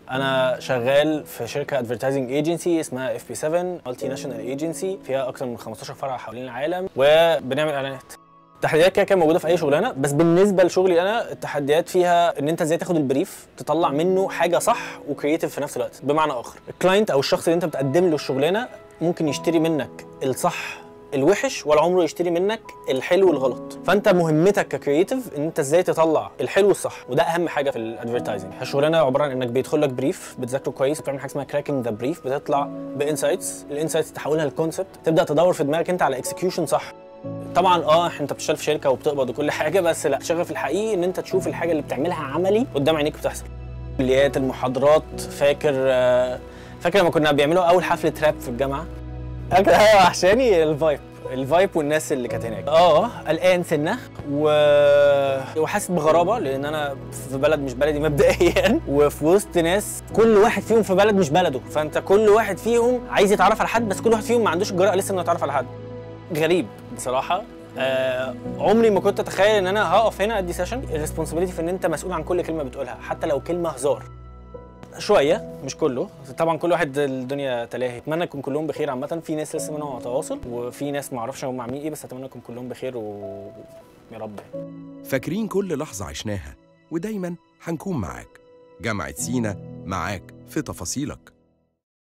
انا شغال في شركه ادفرتايزنج ايجنسي اسمها اف بي 7 مالتي ناشونال ايجنسي فيها اكتر من 15 فرع حوالين العالم وبنعمل اعلانات التحديات كده كده موجوده في اي شغلانه بس بالنسبه لشغلي انا التحديات فيها ان انت ازاي تاخد البريف تطلع منه حاجه صح وكرييتيف في نفس الوقت بمعنى اخر الكلاينت او الشخص اللي انت بتقدم له الشغلانه ممكن يشتري منك الصح الوحش ولا عمره يشتري منك الحلو والغلط فانت مهمتك ككرييتيف ان انت ازاي تطلع الحلو والصح وده اهم حاجه في الادفرتايزنج الشغلانه عباره عن انك بيدخل لك بريف بتذاكره كويس بتعمل حاجه اسمها كراكنج ذا بريف بتطلع بانسايتس الانسايتس تحولها لكونسبت تبدا تدور في دماغك انت على اكسكيوشن صح طبعا اه انت بتشتغل في شركه وبتقبض وكل حاجه بس لا الشغف الحقيقي ان انت تشوف الحاجه اللي بتعملها عملي قدام عينيك بتحصل كليات المحاضرات فاكر آه، فاكر لما كنا بيعملوا اول حفله راب في الجامعه اكتر حاجه وحشاني الفايب الفايب والناس اللي كانت هناك اه قلقان سنه و... وحاسس بغرابه لان انا في بلد مش بلدي مبدئيا وفي وسط ناس كل واحد فيهم في بلد مش بلده فانت كل واحد فيهم عايز يتعرف على حد بس كل واحد فيهم ما عندوش الجرأه لسه انه يتعرف على حد غريب بصراحه آه عمري ما كنت اتخيل ان انا هقف هنا ادي سيشن الريسبونسبيلتي في ان انت مسؤول عن كل كلمه بتقولها حتى لو كلمه هزار شويه مش كله طبعا كل واحد الدنيا تلاهي اتمنى يكون كلهم بخير عامه في ناس لسه منهم على تواصل وفي ناس ما اعرفش هم عاملين ايه بس اتمنى يكون كلهم بخير و يا رب فاكرين كل لحظة عشناها ودايما هنكون معاك جامعة سينا معاك في تفاصيلك